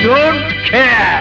don't care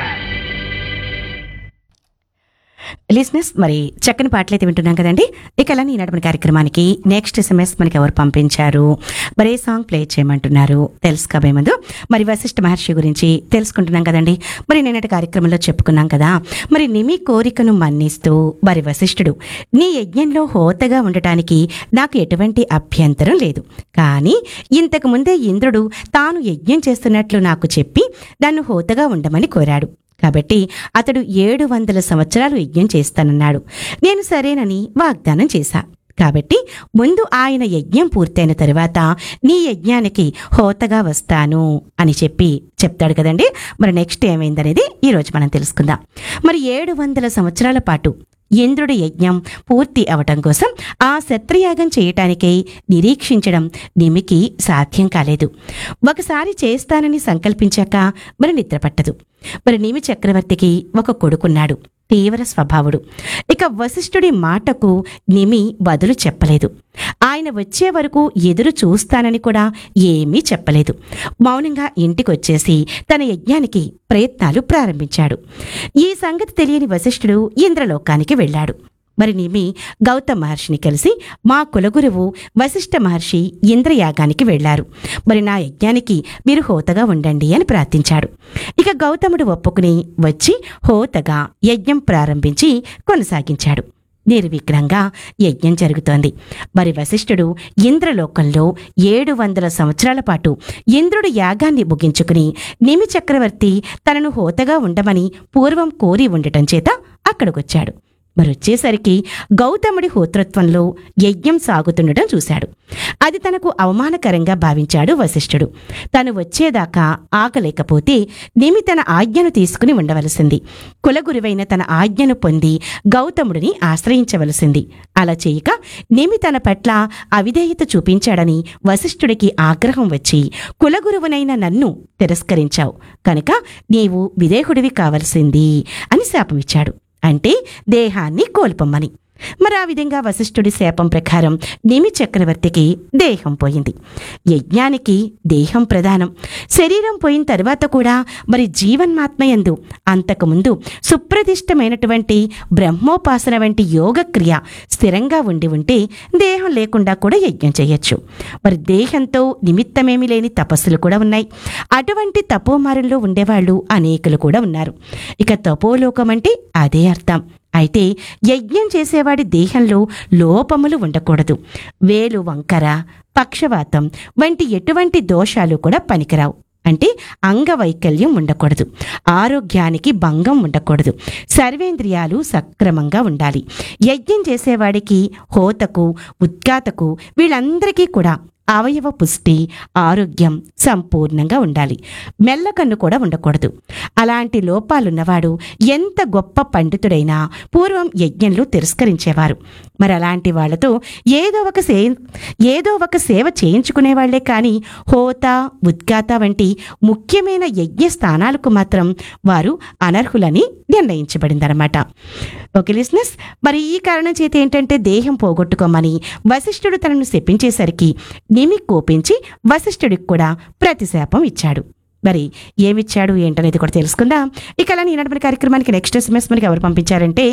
లిస్నెస్ మరి చక్కని పాటలైతే వింటున్నాం కదండి ఇక అలా ఈనాటి మన కార్యక్రమానికి నెక్స్ట్ ఎస్ఎంఎస్ మనకి ఎవరు పంపించారు మరి ఏ సాంగ్ ప్లే చేయమంటున్నారు తెలుసుకోబోయే ముందు మరి వశిష్ఠ మహర్షి గురించి తెలుసుకుంటున్నాం కదండి మరి నిన్నటి కార్యక్రమంలో చెప్పుకున్నాం కదా మరి నిమి కోరికను మన్నిస్తూ మరి వశిష్ఠుడు నీ యజ్ఞంలో హోతగా ఉండటానికి నాకు ఎటువంటి అభ్యంతరం లేదు కానీ ఇంతకు ముందే ఇంద్రుడు తాను యజ్ఞం చేస్తున్నట్లు నాకు చెప్పి నన్ను హోతగా ఉండమని కోరాడు కాబట్టి అతడు ఏడు వందల సంవత్సరాలు యజ్ఞం చేస్తానన్నాడు నేను సరేనని వాగ్దానం చేశా కాబట్టి ముందు ఆయన యజ్ఞం పూర్తయిన తరువాత నీ యజ్ఞానికి హోతగా వస్తాను అని చెప్పి చెప్తాడు కదండి మరి నెక్స్ట్ ఏమైందనేది ఈరోజు మనం తెలుసుకుందాం మరి ఏడు వందల సంవత్సరాల పాటు ఇంద్రుడి యజ్ఞం పూర్తి అవటం కోసం ఆ శత్రుయాగం చేయటానికై నిరీక్షించడం నిమికి సాధ్యం కాలేదు ఒకసారి చేస్తానని సంకల్పించాక మరి నిద్రపట్టదు మరి నిమి చక్రవర్తికి ఒక కొడుకున్నాడు తీవ్ర స్వభావుడు ఇక వశిష్ఠుడి మాటకు నిమి బదులు చెప్పలేదు ఆయన వచ్చే వరకు ఎదురు చూస్తానని కూడా ఏమీ చెప్పలేదు మౌనంగా ఇంటికొచ్చేసి తన యజ్ఞానికి ప్రయత్నాలు ప్రారంభించాడు ఈ సంగతి తెలియని వశిష్ఠుడు ఇంద్రలోకానికి వెళ్ళాడు మరి నిమి గౌతమ్ మహర్షిని కలిసి మా కులగురువు వశిష్ఠ మహర్షి ఇంద్రయాగానికి వెళ్లారు మరి నా యజ్ఞానికి మీరు హోతగా ఉండండి అని ప్రార్థించాడు ఇక గౌతముడు ఒప్పుకుని వచ్చి హోతగా యజ్ఞం ప్రారంభించి కొనసాగించాడు నిర్విఘ్నంగా యజ్ఞం జరుగుతోంది మరి వశిష్ఠుడు ఇంద్రలోకంలో ఏడు వందల సంవత్సరాల పాటు ఇంద్రుడు యాగాన్ని ముగించుకుని నిమి చక్రవర్తి తనను హోతగా ఉండమని పూర్వం కోరి ఉండటం చేత అక్కడికొచ్చాడు మరి వచ్చేసరికి గౌతముడి హోత్రత్వంలో యజ్ఞం సాగుతుండటం చూశాడు అది తనకు అవమానకరంగా భావించాడు వశిష్ఠుడు తను వచ్చేదాకా ఆగలేకపోతే నిమి తన ఆజ్ఞను తీసుకుని ఉండవలసింది కులగురువైన తన ఆజ్ఞను పొంది గౌతముడిని ఆశ్రయించవలసింది అలా చేయక నిమి తన పట్ల అవిధేయత చూపించాడని వశిష్ఠుడికి ఆగ్రహం వచ్చి కులగురువునైన నన్ను తిరస్కరించావు కనుక నీవు విదేహుడివి కావలసింది అని శాపమిచ్చాడు అంటే దేహాన్ని కోల్పొమ్మని మరి ఆ విధంగా వశిష్ఠుడి శాపం ప్రకారం నిమి చక్రవర్తికి దేహం పోయింది యజ్ఞానికి దేహం ప్రధానం శరీరం పోయిన తర్వాత కూడా మరి జీవన్మాత్మయందు అంతకుముందు సుప్రతిష్టమైనటువంటి బ్రహ్మోపాసన వంటి యోగక్రియ స్థిరంగా ఉండి ఉంటే దేహం లేకుండా కూడా యజ్ఞం చేయొచ్చు మరి దేహంతో నిమిత్తమేమి లేని తపస్సులు కూడా ఉన్నాయి అటువంటి తపోమారుల్లో ఉండేవాళ్ళు అనేకులు కూడా ఉన్నారు ఇక తపోలోకం అంటే అదే అర్థం అయితే యజ్ఞం చేసేవాడి దేహంలో లోపములు ఉండకూడదు వేలు వంకర పక్షవాతం వంటి ఎటువంటి దోషాలు కూడా పనికిరావు అంటే అంగవైకల్యం ఉండకూడదు ఆరోగ్యానికి భంగం ఉండకూడదు సర్వేంద్రియాలు సక్రమంగా ఉండాలి యజ్ఞం చేసేవాడికి హోతకు ఉద్గాతకు వీళ్ళందరికీ కూడా అవయవ పుష్టి ఆరోగ్యం సంపూర్ణంగా ఉండాలి మెల్లకన్ను కూడా ఉండకూడదు అలాంటి లోపాలున్నవాడు ఎంత గొప్ప పండితుడైనా పూర్వం యజ్ఞంలో తిరస్కరించేవారు మరి అలాంటి వాళ్ళతో ఏదో ఒక సే ఏదో ఒక సేవ చేయించుకునే వాళ్లే కానీ హోత ఉద్గాత వంటి ముఖ్యమైన యజ్ఞ స్థానాలకు మాత్రం వారు అనర్హులని నిర్ణయించబడిందనమాట ఓకే లిస్నెస్ మరి ఈ కారణం చేత ఏంటంటే దేహం పోగొట్టుకోమని వశిష్ఠుడు తనను శపించేసరికి నిమి కోపించి వశిష్ఠుడికి కూడా ప్రతిశాపం ఇచ్చాడు మరి ఏమిచ్చాడు ఏంటనేది కూడా తెలుసుకుందాం ఇక అలా ఈనాటి మన కార్యక్రమానికి నెక్స్ట్ ఎస్ఎంఎస్ మనకి ఎవరు పంపించారంటే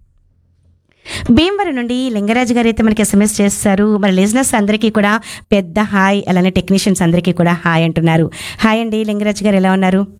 భీమవరం నుండి లింగరాజు గారు అయితే మనకి ఎస్ఎంఎస్ చేస్తారు మరి లిజినెస్ అందరికీ కూడా పెద్ద హాయ్ అలానే టెక్నీషియన్స్ అందరికీ కూడా హాయ్ అంటున్నారు హాయ్ అండి లింగరాజు గారు ఎలా ఉన్నారు